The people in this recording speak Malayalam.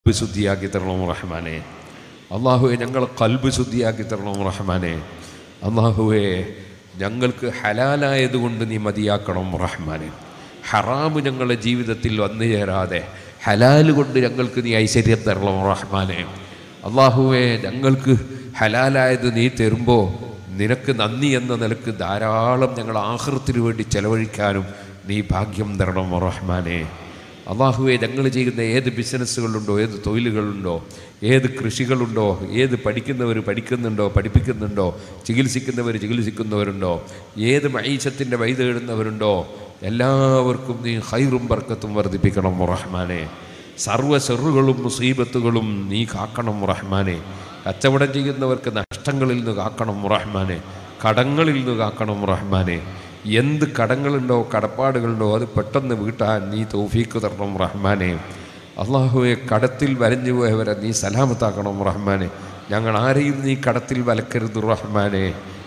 കൽബ് ശുദ്ധിയാക്കി തരണം റഹ്മാനെ അള്ളാഹുവെ ഞങ്ങൾ കൽബ് ശുദ്ധിയാക്കി തരണം റഹ്മാനെ അള്ളാഹുവെ ഞങ്ങൾക്ക് ഹലാലായതുകൊണ്ട് നീ മതിയാക്കണം റഹ്മാനെ ഹറാമ് ഞങ്ങളുടെ ജീവിതത്തിൽ വന്നു ചേരാതെ ഹലാല് കൊണ്ട് ഞങ്ങൾക്ക് നീ ഐശ്വര്യം തരണം റഹ്മാനെ അള്ളാഹുവെ ഞങ്ങൾക്ക് ഹലാലായത് നീ തരുമ്പോൾ നിനക്ക് നന്ദി എന്ന നിലക്ക് ധാരാളം ഞങ്ങൾ ആഹൃത്തിന് വേണ്ടി ചെലവഴിക്കാനും നീ ഭാഗ്യം തരണം റഹ്മാനെ അള്ളാഹുവെ ഞങ്ങൾ ചെയ്യുന്ന ഏത് ബിസിനസ്സുകളുണ്ടോ ഏത് തൊഴിലുകളുണ്ടോ ഏത് കൃഷികളുണ്ടോ ഏത് പഠിക്കുന്നവർ പഠിക്കുന്നുണ്ടോ പഠിപ്പിക്കുന്നുണ്ടോ ചികിത്സിക്കുന്നവർ ചികിത്സിക്കുന്നവരുണ്ടോ ഏത് മൈശത്തിൻ്റെ വഴി തേടുന്നവരുണ്ടോ എല്ലാവർക്കും നീ ഹൈറും ബർക്കത്തും വർദ്ധിപ്പിക്കണം റഹ്മാനെ സർവ്വ സെറുകളും മുസീബത്തുകളും നീ കാക്കണം റഹ്മാനെ കച്ചവടം ചെയ്യുന്നവർക്ക് നഷ്ടങ്ങളിൽ നിന്ന് കാക്കണം റഹ്മാനെ കടങ്ങളിൽ നിന്ന് കാക്കണം റഹ്മാനെ എന്ത് കടങ്ങളുണ്ടോ കടപ്പാടുകളുണ്ടോ അത് പെട്ടെന്ന് വീട്ടാൻ നീ തൗഫീക്ക് തരണം റഹ്മാനെ അള്ളാഹുവെ കടത്തിൽ വരഞ്ഞു പോയവരെ നീ സലാമത്താക്കണം റഹ്മാനെ ഞങ്ങൾ ആരെയും നീ കടത്തിൽ വലക്കരുത് റഹ്മാനെ